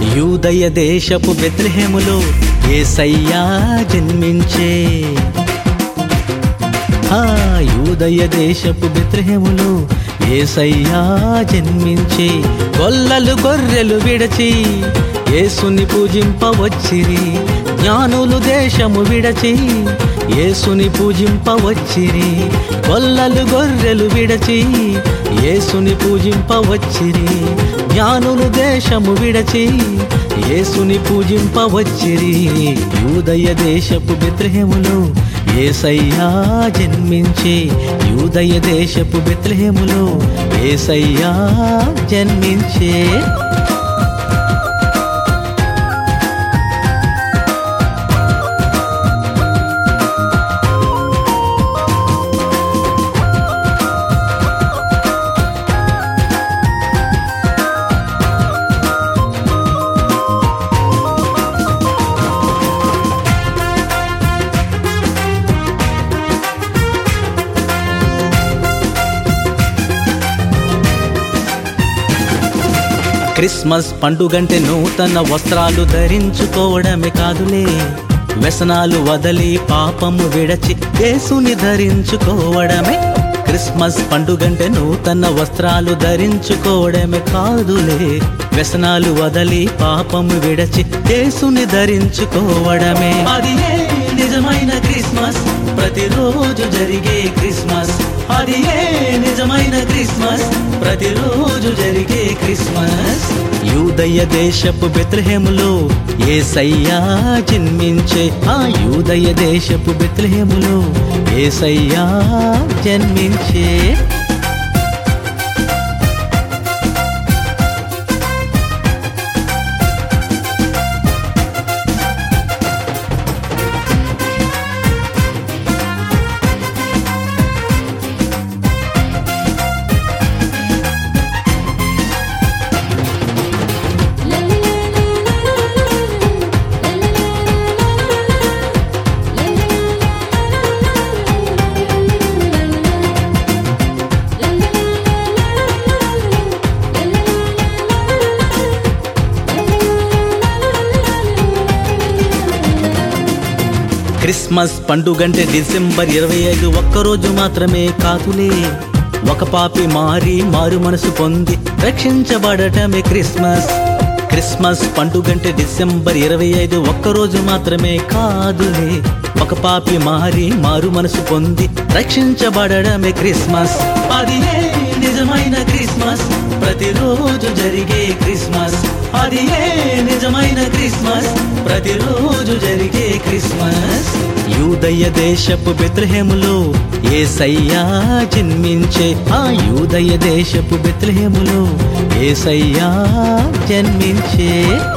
యూదయ దేశపు బెత్లెహేములో ఏసయ్యా జన్మించే ఆ యూదయ దేశపు బెత్లెహేములో ఏసయ్యా జన్మించే గొల్లలు గొర్రెలు విడచి యేసుని పూజింపవచ్చిరి జ్ఞానులు దేశము విడచి యేసుని పూజింపవచ్చిరి గొల్లలు గొర్రెలు విడచి యేసుని పూజింపవచ్చిరి జ్ఞానులు దేశము విడచి యేసుని పూజింపవచ్చిరి యూదయ దేశపు బెత్లెహేములో ఏసయ్యా జన్మించే యూదయ దేశపు బెత్లెహేములో ఏసయ్యా జన్మించే క్రిస్మస్ పండుగంటే నూతన వస్త్రాలు ధరించుకోవడమే కాదులే వ్యసనాలు వదలి పాపము విడచి యేసుని ధరించుకోవడమే క్రిస్మస్ పండుగంటే నూతన వస్త్రాలు ధరించుకోవడమే కాదులే వ్యసనాలు వదలి పాపము విడచి యేసుని ధరించుకోవడమే అది నిజమైన క్రిస్మస్ ప్రతిరోజు జరిగే క్రిస్మస్ అది ఏ నిజమైన క్రిస్మస్ ప్రతిరోజు జరిగే క్రిస్మస్ యూదయ దేశపు బెత్లహేములో ఏసయ్యా జన్మించే ఆ యూదయ దేశపు బెత్లహేములో ఏసయ్యా జన్మించే క్రిస్మస్ పండుగంటే డిసెంబర్ ఇరవై ఐదు ఒక్కరోజు మాత్రమే కాదులే ఒక పాపి మారి మారు మనసు పొంది రక్షించబడటమే క్రిస్మస్ క్రిస్మస్ పండుగంటే డిసెంబర్ ఇరవై ఐదు ఒక్కరోజు మాత్రమే కాదులే ఒక పాపి మారి మారు మనసు పొంది రక్షించబడడమే క్రిస్మస్ అది ఏ నిజమైన క్రిస్మస్ ప్రతిరోజు జరిగే క్రిస్మస్ అది ఏ నిజమైన క్రిస్మస్ ప్రతిరోజు జరిగే క్రిస్మస్ యూదయ దేశపు బెత్లహేములో ఏసయ్యా జన్మించే ఆ యూదయ దేశపు బెత్లహేములో ఏసయ్యా జన్మించే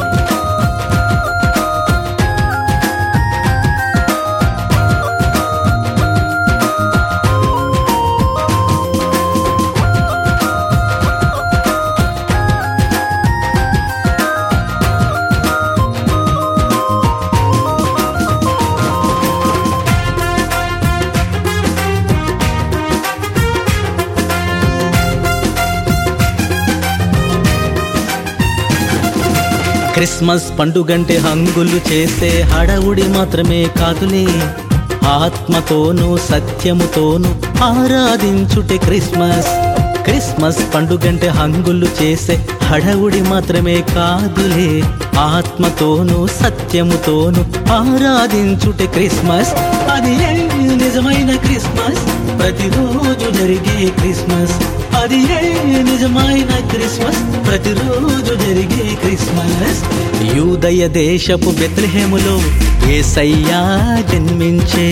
క్రిస్మస్ పండుగంటే హంగులు చేసే హడవుడి మాత్రమే కాదులే ఆత్మతోనూ సత్యముతోనూ ఆరాధించుటే క్రిస్మస్ క్రిస్మస్ పండుగంటే హంగులు చేసే హడవుడి మాత్రమే కాదులే ఆత్మతోనూ సత్యముతోనూ ఆరాధించుటే క్రిస్మస్ అది ఏ నిజమైన క్రిస్మస్ ప్రతిరోజు జరిగే క్రిస్మస్ అది ఏ నిజమైన క్రిస్మస్ ప్రతిరోజు జరిగే క్రిస్మస్ యూదయ దేశపు బెత్లహేములో ఏసయ్యా జన్మించే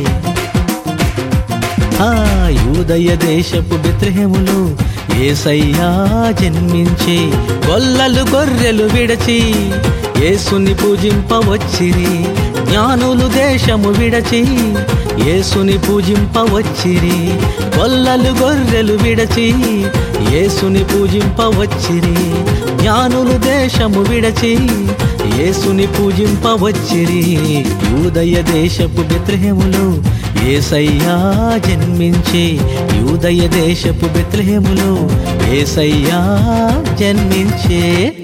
ఆ యూదయ దేశపు బెత్లహేములో ఏసయ్యా జన్మించే గొల్లలు గొర్రెలు విడచి యేసుని పూజింపవచ్చిరి జ్ఞానులు దేశము విడచి యేసుని పూజింపవచ్చిరి గొల్లలు గొర్రెలు విడచి యేసుని పూజింపవచ్చిరి జ్ఞానులు దేశము విడచి యేసుని పూజింపవచ్చిరి యూదయ దేశపు బెత్లహేములో ఏసయ్యా జన్మించే యూదయ దేశపు బెత్లహేములో ఏసయ్యా జన్మించే